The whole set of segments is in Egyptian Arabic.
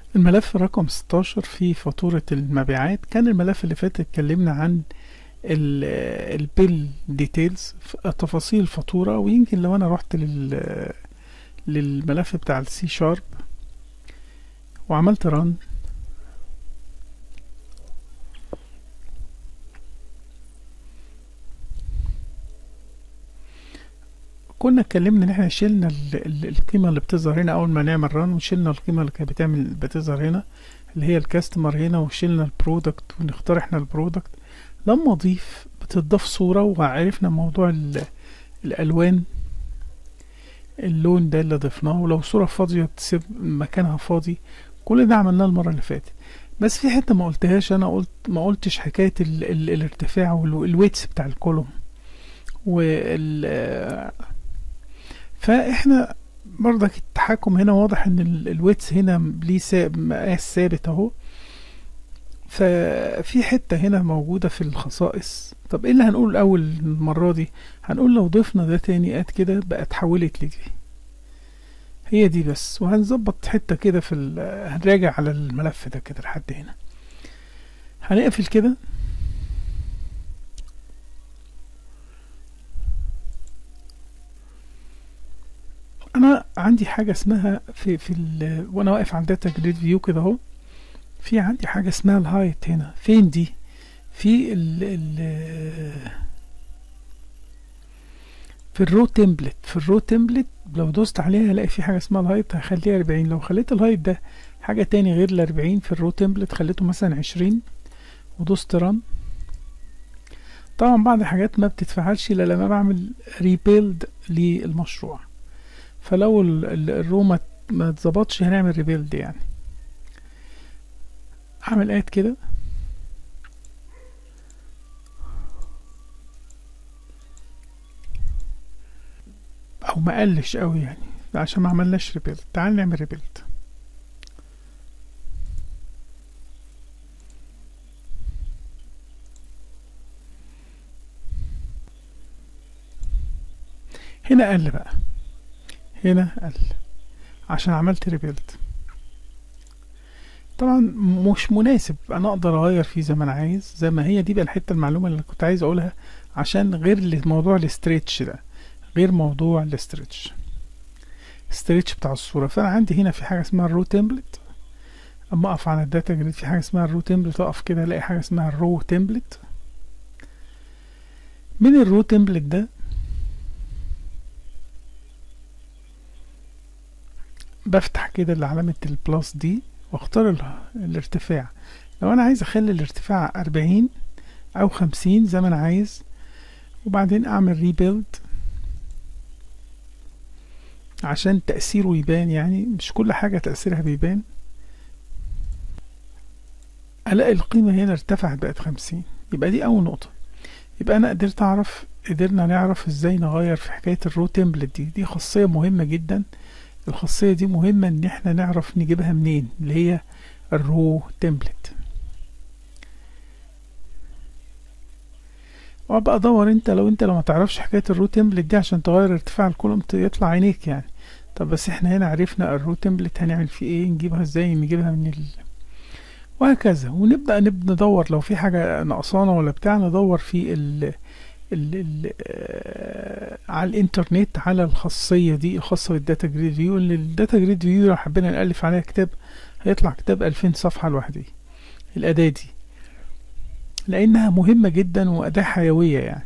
الملف رقم 16 في فاتورة المبيعات كان الملف اللي فات اتكلمنا عن البيل ديتيلز تفاصيل الفاتورة ويمكن لو انا رحت لل للملف بتاع السي شارب وعملت ران كنا اتكلمنا ان احنا شلنا ال- ال- القيمة اللي بتظهر هنا اول ما نعمل ران وشلنا القيمة اللي كانت بتعمل بتظهر هنا اللي هي الكاستمر هنا وشلنا البرودكت ونختار احنا البرودكت لما اضيف بتضاف صورة وعرفنا موضوع ال- الالوان اللون ده اللي ضفناه ولو صورة فاضية تسيب مكانها فاضي كل ده عملناه المرة اللي فاتت بس في حتة ما قلتهاش انا قلت ما قلتش حكاية ال ال الارتفاع والويتس بتاع الكولوم وال فاحنا برضك التحكم هنا واضح ان ال- الويتس هنا ليه سا- مقاس ثابت اهو ففي حتة هنا موجودة في الخصائص طب ايه اللي هنقول اول المرة دي هنقول لو ضفنا ده تاني قد كده بقى اتحولت لدي هي دي بس وهنظبط حتة كده في ال- هنراجع على الملف ده كده لحد هنا هنقفل كده انا عندي حاجة اسمها في في ال وانا واقف على الداتا جريد فيو كده اهو في عندي حاجة اسمها الهايت هنا فين دي في ال ال في الرو تمبلت في الرو تمبلت لو دوست عليها هلاقي في حاجة اسمها الهايت هخليها 40 لو خليت الهايت ده حاجة تاني غير ال 40 في الرو تمبلت خليته مثلا 20 ودوست ران طبعا بعض الحاجات ما بتتفعلش الا لما بعمل ريبيلد للمشروع فلو ال- ال- الرو ما ما اتظبطش هنعمل ريبيلد يعني اعمل اد كده او ما قلش قوي يعني عشان ما عملناش ريبيلد تعال نعمل ريبيلد هنا قل بقى هنا قل عشان عملت ريبيلد طبعا مش مناسب انا اقدر اغير فيه زي ما انا عايز زي ما هي دي بقى الحته المعلومه اللي كنت عايز اقولها عشان غير ال- موضوع الاستريتش ده غير موضوع الاستريتش استريتش بتاع الصوره فانا عندي هنا في حاجه اسمها الرو تمبلت اما اقف على الداتا جريد في حاجه اسمها الرو تمبلت اقف كده الاقي حاجه اسمها الرو تمبلت من الرو تمبلت ده بفتح كده اللي علامة البلس دي واختار ال- الارتفاع لو انا عايز اخلي الارتفاع اربعين او خمسين زي ما انا عايز وبعدين اعمل ريبيلد عشان تأثيره يبان يعني مش كل حاجة تأثيرها بيبان الاقي القيمة هنا ارتفعت بقت خمسين يبقى دي اول نقطة يبقى انا قدرت اعرف قدرنا نعرف ازاي نغير في حكاية الرو تمبلت دي دي خاصية مهمة جدا الخاصية دي مهمة ان احنا نعرف نجيبها منين اللي هي الرو تمبلت وابقى دور انت لو انت لو ما تعرفش حكاية الرو تمبلت دي عشان تغير ارتفاع الكولوم ت- يطلع عينيك يعني طب بس احنا هنا عرفنا الرو تمبلت هنعمل فيه ايه نجيبها ازاي نجيبها من ال... وهكذا ونبدأ نبدأ ندور لو في حاجة نقصانة ولا بتاع ندور في ال ال ال آه، على الانترنت على الخاصية دي الخاصة بالداتا جريد فيو اللي الداتا جريد فيو لو حبينا نألف عليها كتاب هيطلع كتاب ألفين صفحة لوحدي الأداة دي لأنها مهمة جدا وأداة حيوية يعني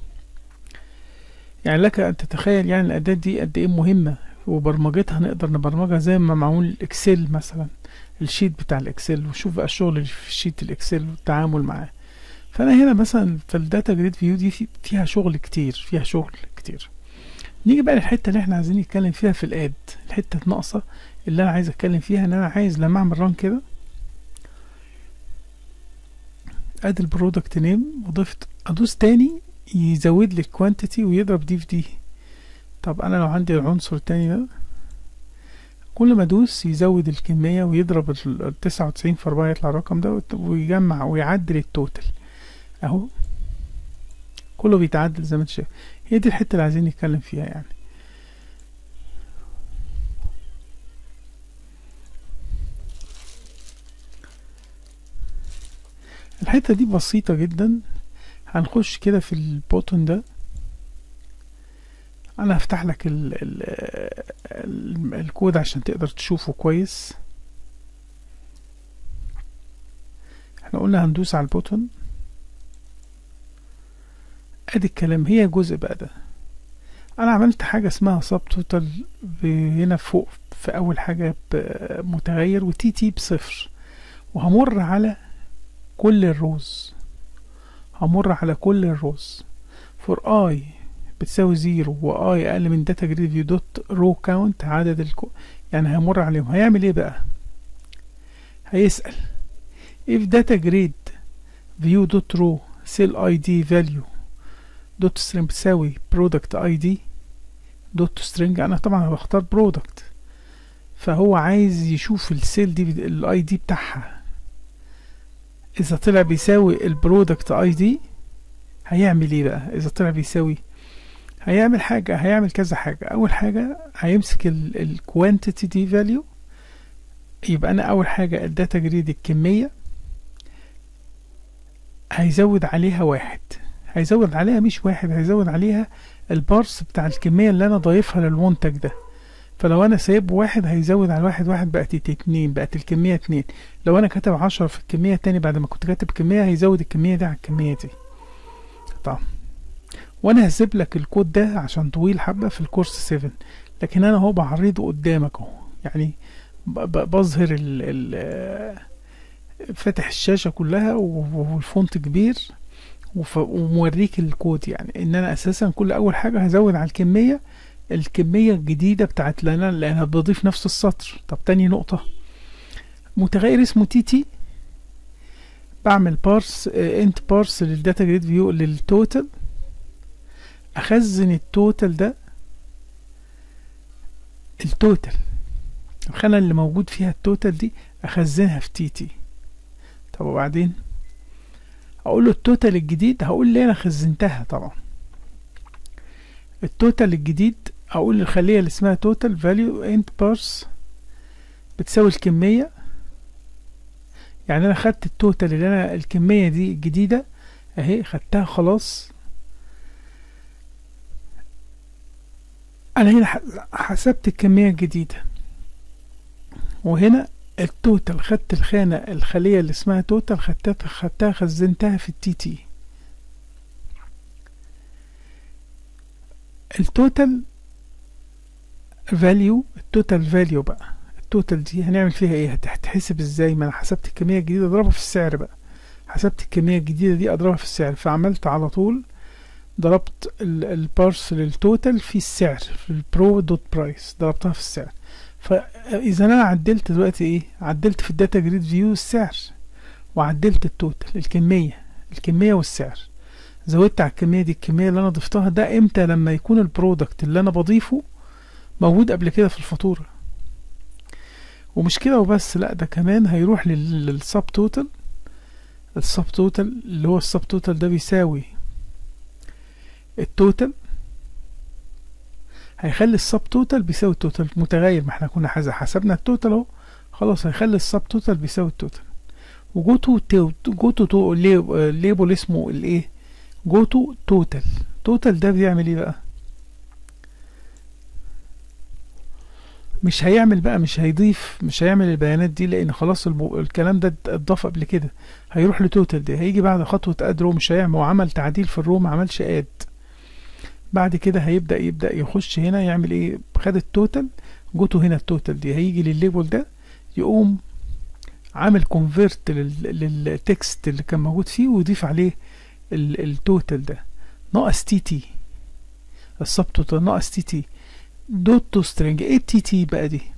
يعني لك أن تتخيل يعني الأداة دي قد إيه مهمة وبرمجتها نقدر نبرمجها زي ما معمول الإكسل مثلا الشيت بتاع الإكسل وشوف بقى الشغل اللي في الشيت الإكسل والتعامل معاه فانا هنا مثلا في الداتا جريد فيو دي في- فيها شغل كتير فيها شغل كتير نيجي بقى للحته اللي احنا عايزين نتكلم فيها في الاد الحته الناقصه اللي انا عايز اتكلم فيها ان انا عايز لما اعمل ران كده ادي البرودكت نيم وضفت ادوس تاني يزود لي الكوانتيتي ويضرب دي في دي طب انا لو عندي العنصر التاني ده كل ما ادوس يزود الكميه ويضرب التسعة وتسعين في أربعة يطلع الرقم ده وت- ويجمع ويعدل التوتال اهو كله بيتعدل زي ما انت شايف هي دي الحته اللي عايزين نتكلم فيها يعني الحتة دي بسيطة جدا هنخش كده في البوتون ده انا هفتح لك ال ال ال الكود عشان تقدر تشوفه كويس احنا قلنا هندوس على البوتون ادي الكلام هي جزء بقى ده انا عملت حاجة اسمها سب توتال هنا فوق في اول حاجة بمتغير وتي تي بصفر وهمر على كل الروز همر على كل الروز فور اي بتساوي زيرو واي اقل من داتا جريد فيو دوت رو كاونت عدد الكو يعني هيمر عليهم هيعمل ايه بقى هيسأل if data grade view dot row cell id value dot string بتساوي product id dot string انا طبعا بختار product فهو عايز يشوف السيل دي الاي دي بتاعها اذا طلع بيساوي البرودكت اي دي هيعمل ايه بقى اذا طلع بيساوي هيعمل حاجة هيعمل كذا حاجة أول حاجة هيمسك ال quantity دي value يبقى أنا أول حاجة الداتا جريد الكمية هيزود عليها واحد هيزود عليها مش واحد هيزود عليها البارس بتاع الكمية اللي أنا ضايفها للمنتج ده فلو أنا سايب واحد هيزود على واحد واحد بقت اتنين بقت الكمية اتنين لو أنا كاتب عشرة في الكمية التاني بعد ما كنت كاتب كمية هيزود الكمية دي على الكمية دي طبعا وانا هسيب لك الكود ده عشان طويل حبة في الكورس 7 لكن انا هو بعرضه قدامك اهو يعني بظهر ال ال فاتح الشاشة كلها والفونت كبير وموريك الكود يعني ان انا اساسا كل اول حاجة هزود على الكمية الكمية الجديدة بتاعت لنا لانها بضيف نفس السطر طب تاني نقطة متغير اسمه تي تي بعمل بارس انت بارس للداتا جريد فيو للتوتال اخزن التوتال ده التوتال الخانة اللي موجود فيها التوتال دي اخزنها في تي تي طب وبعدين اقول له التوتال الجديد هقول لي انا خزنتها طبعا التوتال الجديد اقول للخلية اللي اسمها توتال فاليو انت بارس بتساوي الكمية يعني انا خدت التوتال اللي انا الكمية دي الجديدة اهي خدتها خلاص انا هنا حسبت الكمية الجديدة وهنا التوتال خدت الخانة الخلية اللي اسمها توتال خدتها خدتها خزنتها في التي تي التوتال فاليو التوتال فاليو بقى التوتال دي هنعمل فيها ايه هتحسب ازاي ما انا حسبت الكمية الجديدة اضربها في السعر بقى حسبت الكمية الجديدة دي اضربها في السعر فعملت على طول ضربت البارس للتوتال في السعر في البرو دوت برايس ضربتها في السعر فاذا انا عدلت دلوقتي ايه عدلت في الداتا جريد فيو السعر وعدلت التوتال الكمية الكمية والسعر زودت على الكمية دي الكمية اللي انا ضفتها ده امتى لما يكون البرودكت اللي انا بضيفه موجود قبل كده في الفاتورة ومش كده وبس لا ده كمان هيروح للسب توتال السب توتال اللي هو السب توتال ده بيساوي التوتال هيخلي السب توتال بيساوي التوتال متغير ما احنا كنا حسبنا التوتال اهو خلاص هيخلي السب توتال بيساوي التوتال وجوتو جوتو تو ليبل اسمه الايه جوتو توتال توتال ده بيعمل ايه بقى مش هيعمل بقى مش هيضيف مش هيعمل البيانات دي لان خلاص البو... الكلام ده اتضاف قبل كده هيروح لتوتال دي هيجي بعد خطوة اد رو مش هيعمل وعمل تعديل في الرو ما عملش اد بعد كده هيبدأ يبدأ يخش هنا يعمل ايه خد التوتال جوته هنا التوتال دي هيجي للليبل ده يقوم عامل كونفيرت للتكست اللي كان موجود فيه ويضيف عليه التوتال ده ناقص تي تي السب توتال ناقص تي تي دوت تو سترينج ايه التي تي بقى دي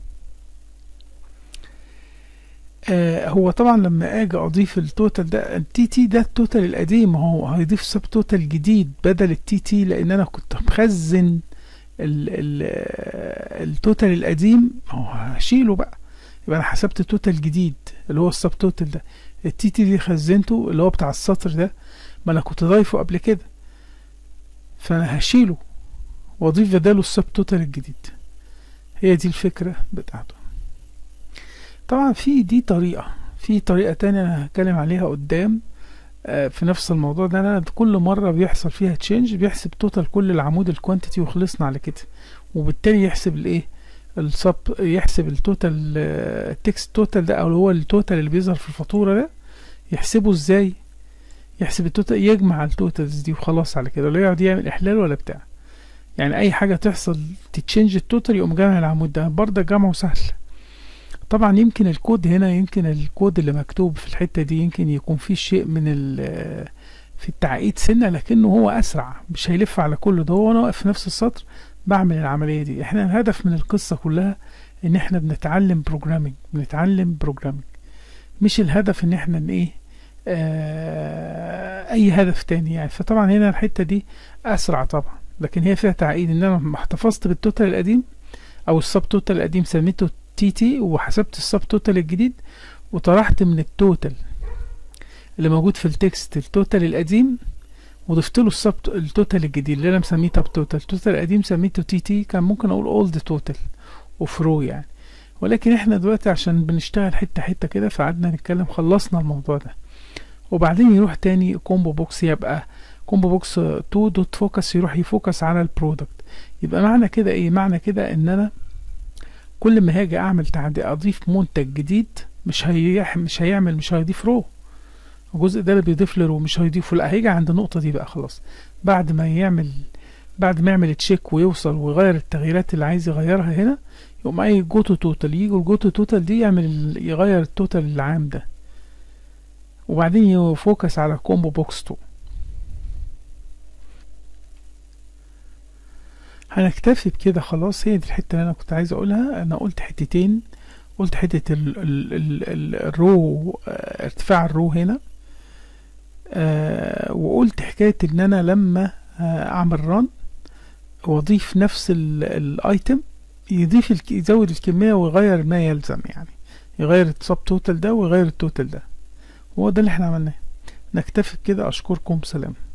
آه هو طبعا لما اجي اضيف التوتال ده التي تي ده التوتال القديم هو هيضيف سب توتال جديد بدل التي تي لان انا كنت مخزن ال ال التوتال القديم هو هشيله بقى يبقى انا حسبت توتال جديد اللي هو السب توتال ده التي تي دي خزنته اللي هو بتاع السطر ده ما انا كنت ضايفه قبل كده فانا هشيله واضيف بداله السب توتال الجديد هي دي الفكرة بتاعته طبعا في دي طريقة في طريقة تانية انا هتكلم عليها قدام آه، في نفس الموضوع ده انا كل مرة بيحصل فيها تشينج بيحسب توتال كل العمود الكوانتيتي وخلصنا على كده وبالتالي يحسب الايه السب يحسب التوتال التكست توتال ده او هو التوتال اللي بيظهر في الفاتورة ده يحسبه ازاي يحسب التوتال يجمع التوتالز دي وخلاص على كده ولا يقعد يعمل احلال ولا بتاع يعني اي حاجة تحصل تتشنج التوتال يقوم جامع العمود ده برضه جمعه سهل طبعا يمكن الكود هنا يمكن الكود اللي مكتوب في الحتة دي يمكن يكون فيه شيء من ال في التعقيد سنة لكنه هو أسرع مش هيلف على كل ده هو أنا واقف في نفس السطر بعمل العملية دي احنا الهدف من القصة كلها ان احنا بنتعلم بروجرامينج بنتعلم بروجرامينج مش الهدف ان احنا ان ايه آه اي هدف تاني يعني فطبعا هنا الحتة دي اسرع طبعا لكن هي فيها تعقيد ان انا ما احتفظت بالتوتال القديم او السب توتال القديم سميته تي تي وحسبت السب توتال الجديد وطرحت من التوتال اللي موجود في التكست التوتال القديم وضفت له السب التوتال الجديد اللي انا مسميه تاب توتال التوتال القديم سميته تي تي كان ممكن اقول اولد توتال وفرو يعني ولكن احنا دلوقتي عشان بنشتغل حته حته كده فقعدنا نتكلم خلصنا الموضوع ده وبعدين يروح تاني كومبو بوكس يبقى كومبو بوكس 2 دوت فوكس يروح يفوكس على البرودكت يبقى معنى كده ايه معنى كده ان انا كل ما هاجي اعمل تعديل اضيف منتج جديد مش هي مش هيعمل مش هيضيف رو الجزء ده اللي بيضيف لرو مش هيضيفه لا هيجي عند النقطه دي بقى خلاص بعد ما يعمل بعد ما يعمل تشيك ويوصل ويغير التغييرات اللي عايز يغيرها هنا يقوم اي جو تو توتال يجي الجو تو توتال دي يعمل يغير التوتال العام ده وبعدين يفوكس على كومبو بوكس 2 هنكتفي بكده خلاص هي دي الحته اللي انا كنت عايز اقولها انا قلت حتتين قلت حته ال ال ال ال الرو اه ارتفاع الرو هنا آه وقلت حكايه ان انا لما آه اعمل ران واضيف نفس الايتم يضيف الك... يزود الكميه ويغير ما يلزم يعني يغير السب توتال ده ويغير التوتال ده هو ده اللي احنا عملناه نكتفي بكده اشكركم سلام